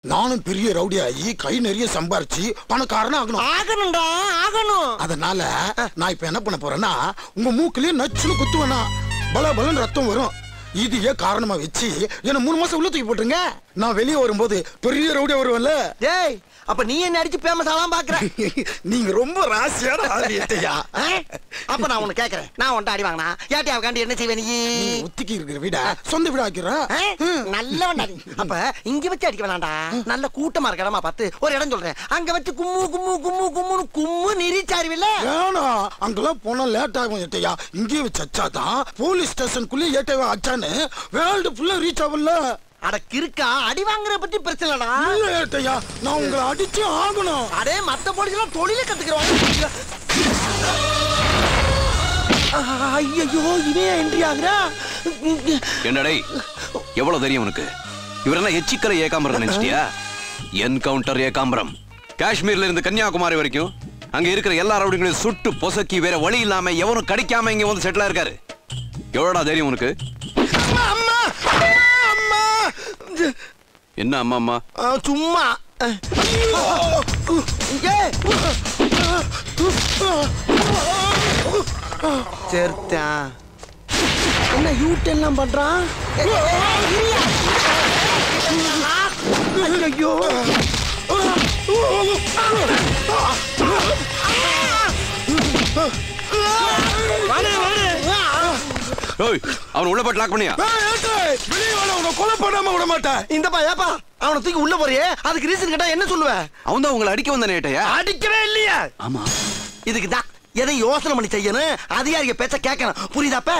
நானும் பெரிய ரவுடி ஆகி கை நிறைய சம்பாரிச்சு பணக்காரனா ஆகணும் ஆகணும்டா ஆகணும் அதனால நான் இப்ப என்ன பண்ண போறேன்னா உங்க மூக்குலயே நச்சுன்னு குத்துவேனா பல பலன் ரத்தம் வரும் இதையே காரணமா வச்சு என்ன மூணு மாசம் உள்ள தூக்கி போட்டுருங்க நான் வெளியே வரும்போது பெரிய ரவுடியா வருவேன்ல டேய் அப்ப நீ என்ன அடிச்சு பேமஸ் ஆலாம் பாக்குற நீங்க ரொம்ப ராசியான ஆளு ஏட்டையா. ஆ? அப்ப நான் உன்னை கேக்குறேன் நான் உன்ட்ட அடி வாங்கினா ஏட்டியா உட்காந்து என்ன செய்வே நீ நீ ஒத்திக்கி இருக்கிற வீட சொந்த வீட ஆக்கிறேன் ஆ? நல்லவன்டா நீ. அப்ப இங்க வச்சு அடிக்க வேணாம்டா நல்ல கூட்டமா இருக்க இடமா பார்த்து ஒரு இடம் சொல்றேன் அங்க வச்சு கும்மு கும்மு கும்மு கும்முன்னு கும்மு நிரிச்சாருவில்ல வேணாம் அங்கெல்லாம் போனா லேட் ஆகும் ஏட்டையா இங்கேயே வச்சு அச்சாதான் போலீஸ் ஸ்டேஷனுக்குள்ளே ஏட்டையா அச்சான்னு வேர்ல்டு ஃபுல்லா ரீச் ஆகல அட கிறுக்கா அடி வாங்குற பத்தி பிரச்சனை இல்லடா இல்ல ஏட்டையா நான் உங்களை அடிச்சு ஆகணும் அடே மத்த போலீஸ் எல்லாம் தொழில கத்துக்கிறவாங்க ஐயோ இவன் என்ட்ரி ஆகுறா என்னடே எவ்வளவு தெரியும் உனக்கு இவரெல்லாம் எச்சிக்கரை ஏகாம்பரம் நினைச்சிட்டியா என்கவுண்டர் ஏகாம்பரம் காஷ்மீர்ல இருந்து கன்னியாகுமரி வரைக்கும் அங்க இருக்கிற எல்லா ரவுடிங்களையும் சுட்டு பொசக்கி வேற வழி இல்லாம எவனும் கிடைக்காம இங்க வந்து செட்டில் இருக்காரு எவ்வளோடா தெரியும் உனக்கு அம்மா அம்மா அம்மா என்ன அம்மா அம்மா ஆ, சும்மா ஏய். சேர்த்தான் என்ன யூட் எல்லாம் பண்றான் ஐயோ ஓய் அவன் உள்ள போட்டு லாக் பண்ணியா ஏய், ஏட்டை, வெளியே வாடா, உன்னை கொலை பண்ணாம விட மாட்டேன் இந்தப்பா ஏப்பா அவனை தூக்கி உள்ள போறியே அதுக்கு ரீசன் கேட்டா என்ன சொல்லுவ அவன் தான் உங்களை அடிக்க வந்த நேட்டையா அடிக்கவே இல்லையா ஆமா இதுக்கு தான் எதை யோசனை பண்ணி செய்யணும் அதிகாரிக பேச்ச கேட்கணும் புரியுதாப்ப